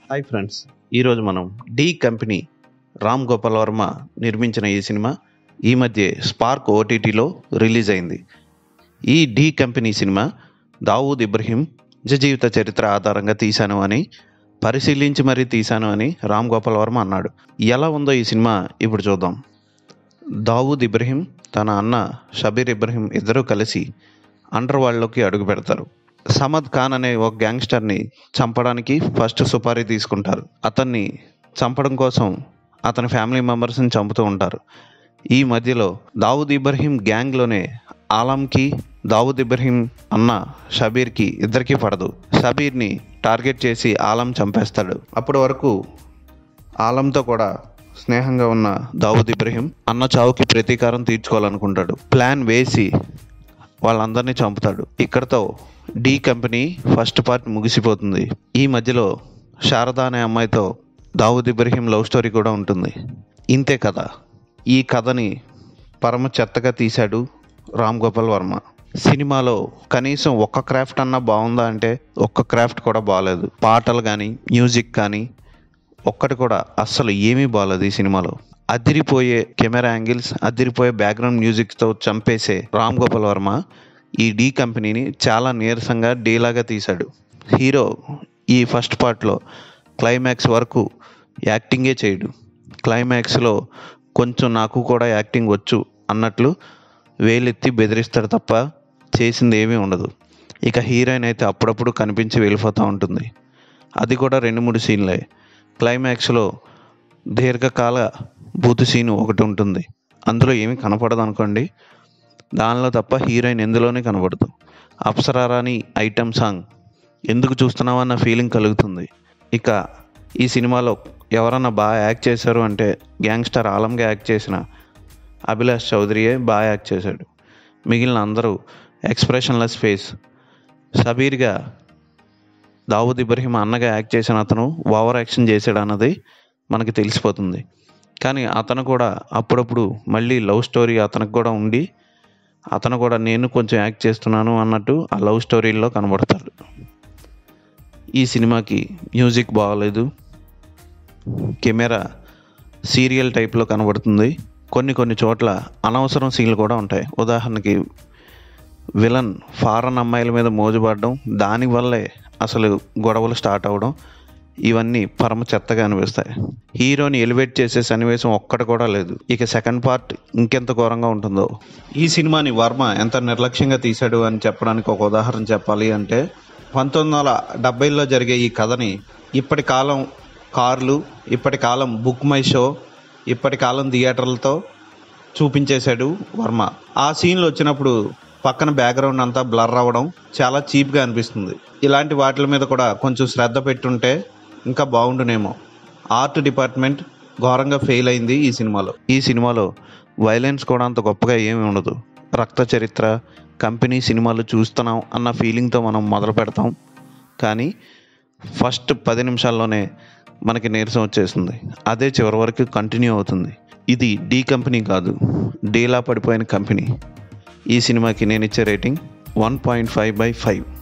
hi friends ఈరోజు మనం D company Ram Gopal Varma నిర్మించిన ఈ సినిమా ఈ మధ్య స్పార్క్ ఓటీటీలో రిలీజ్ అయింది ఈ డి కంపెనీ సినిమా దావూద్ ఇబ్రహీం నిజ జీవిత చరిత్ర ఆధారంగా తీశాను అని పరిశీలించి మరీ తీశాను అని రామ్ గోపాల్ వర్మ అన్నాడు ఎలా ఉందో ఈ సినిమా ఇప్పుడు చూద్దాం దావూద్ ఇబ్రహీం తన అన్న షబీర్ ఇబ్రహీం ఇద్దరూ కలిసి అండర్ వరల్డ్లోకి అడుగు పెడతారు సమద్ ఖాన్ అనే ఒక గ్యాంగ్స్టర్ని చంపడానికి ఫస్ట్ సుపారీ తీసుకుంటారు అతన్ని చంపడం కోసం అతని ఫ్యామిలీ మెంబర్స్ని చంపుతూ ఉంటారు ఈ మధ్యలో దావుద్ ఇబ్రహీం గ్యాంగ్లోనే ఆలంకి దావుద్ ఇబ్రహీం అన్న షబీర్కి ఇద్దరికీ పడదు షబీర్ని టార్గెట్ చేసి ఆలం చంపేస్తాడు అప్పటి వరకు ఆలంతో కూడా స్నేహంగా ఉన్న దావుద్ ఇబ్రహీం అన్న చావుకి ప్రతీకారం తీర్చుకోవాలనుకుంటాడు ప్లాన్ వేసి వాళ్ళందరినీ చంపుతాడు ఇక్కడతో డి కంపెనీ ఫస్ట్ పార్ట్ ముగిసిపోతుంది ఈ మధ్యలో శారద అనే అమ్మాయితో దావుద్ ఇబ్రహీం లవ్ స్టోరీ కూడా ఉంటుంది ఇంతే కథ ఈ కథని పరమ చెత్తగా తీశాడు రామ్ గోపాల్ వర్మ సినిమాలో కనీసం ఒక్క క్రాఫ్ట్ అన్నా బాగుందా అంటే ఒక్క క్రాఫ్ట్ కూడా బాగాలేదు పాటలు కానీ మ్యూజిక్ కానీ ఒక్కటి కూడా అస్సలు ఏమీ బాగాలేదు ఈ సినిమాలో అదిరిపోయే కెమెరా యాంగిల్స్ అదిరిపోయే బ్యాక్గ్రౌండ్ మ్యూజిక్తో చంపేసే రామ్ గోపాల్ వర్మ ఈ డీ కంపెనీని చాలా నీరసంగా డీలాగా తీశాడు హీరో ఈ ఫస్ట్ పార్ట్లో క్లైమాక్స్ వరకు యాక్టింగే చేయడు క్లైమాక్స్లో కొంచెం నాకు కూడా యాక్టింగ్ వచ్చు అన్నట్లు వేలెత్తి బెదిరిస్తాడు తప్ప చేసింది ఏమీ ఉండదు ఇక హీరోయిన్ అయితే అప్పుడప్పుడు కనిపించి వెళ్ళిపోతూ ఉంటుంది అది కూడా రెండు మూడు సీన్లే క్లైమాక్స్లో దీర్ఘకాల బూతు సీన్ ఒకటి ఉంటుంది అందులో ఏమీ కనపడదు అనుకోండి దానిలో తప్ప హీరోయిన్ ఎందులోనే కనబడదు అప్సరారాని ఐటమ్ సాంగ్ ఎందుకు చూస్తున్నావు అన్న ఫీలింగ్ కలుగుతుంది ఇక ఈ సినిమాలో ఎవరన్నా బాగా యాక్ట్ చేశారు అంటే గ్యాంగ్స్టర్ ఆలంగా యాక్ట్ చేసిన అభిలాష్ చౌదరియే బాగా యాక్ట్ చేశాడు మిగిలిన అందరూ ఎక్స్ప్రెషన్లెస్ ఫేస్ సబీర్గా దావుద్ ఇబ్రహీం అన్నగా యాక్ట్ చేసిన అతను ఓవర్ యాక్షన్ చేశాడు అన్నది మనకి తెలిసిపోతుంది కానీ అతను కూడా అప్పుడప్పుడు మళ్ళీ లవ్ స్టోరీ అతనికి కూడా ఉండి అతను కూడా నేను కొంచెం యాక్ట్ చేస్తున్నాను అన్నట్టు ఆ లవ్ స్టోరీల్లో కనబడతాడు ఈ సినిమాకి మ్యూజిక్ బాగలేదు కెమెరా సీరియల్ టైప్లో కనబడుతుంది కొన్ని కొన్ని చోట్ల అనవసరం సీన్లు కూడా ఉంటాయి ఉదాహరణకి విలన్ ఫారెన్ అమ్మాయిల మీద మోజుపడడం దానివల్లే అసలు గొడవలు స్టార్ట్ అవ్వడం ఇవన్నీ పరమ చెత్తగా అనిపిస్తాయి హీరోని ఎలివేట్ చేసే సన్నివేశం ఒక్కటి కూడా లేదు ఇక సెకండ్ పార్ట్ ఇంకెంత ఘోరంగా ఉంటుందో ఈ సినిమాని వర్మ ఎంత నిర్లక్ష్యంగా తీశాడు అని చెప్పడానికి ఒక ఉదాహరణ చెప్పాలి అంటే పంతొమ్మిది వందల డెబ్బైలో జరిగే ఈ కథని ఇప్పటి కాలం కార్లు ఇప్పటి కాలం బుక్ మై షో ఇప్పటి కాలం థియేటర్లతో చూపించేశాడు వర్మ ఆ సీన్లు వచ్చినప్పుడు పక్కన బ్యాక్గ్రౌండ్ అంతా బ్లర్ అవ్వడం చాలా చీప్గా అనిపిస్తుంది ఇలాంటి వాటి మీద కూడా కొంచెం శ్రద్ధ పెట్టుంటే ఇంకా బాగుండునేమో ఆర్ట్ డిపార్ట్మెంట్ ఘోరంగా ఫెయిల్ అయింది ఈ సినిమాలో ఈ సినిమాలో వైలెన్స్ కూడా అంత గొప్పగా ఏమీ ఉండదు రక్త చరిత్ర కంపెనీ సినిమాలు చూస్తున్నాం అన్న ఫీలింగ్తో మనం మొదలు పెడతాం కానీ ఫస్ట్ పది నిమిషాల్లోనే మనకి నీరసం వచ్చేస్తుంది అదే చివరి వరకు కంటిన్యూ అవుతుంది ఇది డీ కంపెనీ కాదు డీలా పడిపోయిన కంపెనీ ఈ సినిమాకి నేను ఇచ్చే rating one point five by five